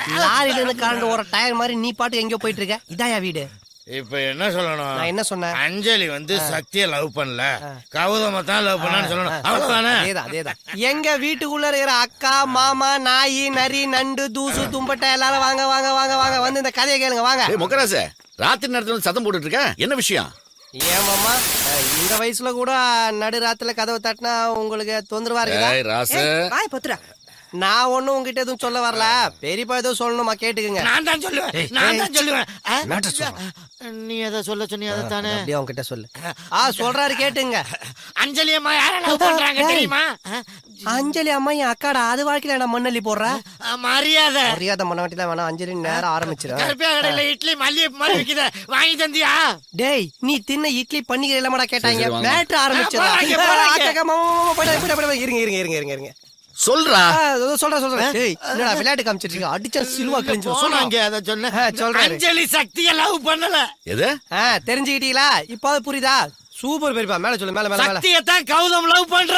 லாரில இருந்து கரண்ட் ஒரு டயர் மாதிரி நீ பாட்டு எங்கேயோ போயிட்டு இருக்க இதாயா வீடு இப்ப என்ன சொல்லணும் நான் என்ன சொன்னேன் அஞ்சலி வந்து சக்திய லவ் பண்ணல கௌதம தான் லவ் பண்ணான்னு சொல்லணும் அவ்வளவுதானே அதேதான் அதேதான் எங்க வீட்டுக்குள்ள இருக்கிற அக்கா மாமா நாய் நரி நண்டு தூசு தும்பட்டை எல்லாரும் வாங்க வாங்க வாங்க வாங்க வந்து இந்த கதையை கேளுங்க வாங்க ஏய் முக்கராச ராத்திரி நேரத்துல வந்து சத்தம் போட்டுட்டு இருக்க என்ன விஷயம் ஏன் மாமா அஹ், இந்த வயசுல கூட நடு ராத்துல கதவை தட்டினா உங்களுக்கு தொந்தரவா இருக்குதா ஏய் ராச வாய் பொத்துறா நான் ஒண்ணும் உங்ககிட்ட எதுவும் சொல்ல வரல பெரியப்பா ஏதோ சொல்லணுமா கேட்டுக்குங்க நான் தான் சொல்லுவேன் நான் தான் சொல்லுவேன் ஆ? மேட்டர் சொல்லு. நீ எதை சொல்ல சொன்னி அதை தானே அப்படியே உங்ககிட்ட சொல்லு ஆ சொல்றாரு கேட்டுங்க அஞ்சலி அம்மா யார லவ் பண்றாங்க ஏய். தெரியுமா ஆ? அஞ்சலி அம்மா என் அக்காடா அது வாழ்க்கையில நான் மண்ணள்ளி போடுறேன் ஆ, மரியாதை மரியாதை பண்ண வேண்டியதான் வேணாம் அஞ்சலி நேரம் ஆரம்பிச்சிடும் கருப்பியா கடையில இட்லி மல்லிகை மாதிரி விக்குத வாங்கி தந்தியா டேய் நீ தின்ன இட்லி பண்ணிக்கிற இல்லமாடா கேட்டாங்க சரி, வாங்க. மேட்ரு ஆரம்பிச்சிடலாம் போறாங்க, போறாங்க. அக்கா, மாமா, மாமா, போயிட்டு, போயிட்டு, போயிட்டு, இருங்க இருங்க இருங்க இருங்க இருங்க சொல்றா ஆ, இதோ சொல்றேன் சொல்றேன் டேய் என்னடா விளையாட்டு காமிச்சிட்டு இருக்க அடிச்சா சிலுவா கிழிஞ்சு சொன்னாங்க அதை சொன்ன ஆ, சொல்றாரு. அஞ்சலி சக்திய லவ் பண்ணல எது ஆ தெரிஞ்சுக்கிட்டீங்களா இப்போ புரியுதா சூப்பர் பெரியப்பா மேல சொல்லு மேல மேல மேல சக்தியத்தான் கௌதம் லவ் பண்ற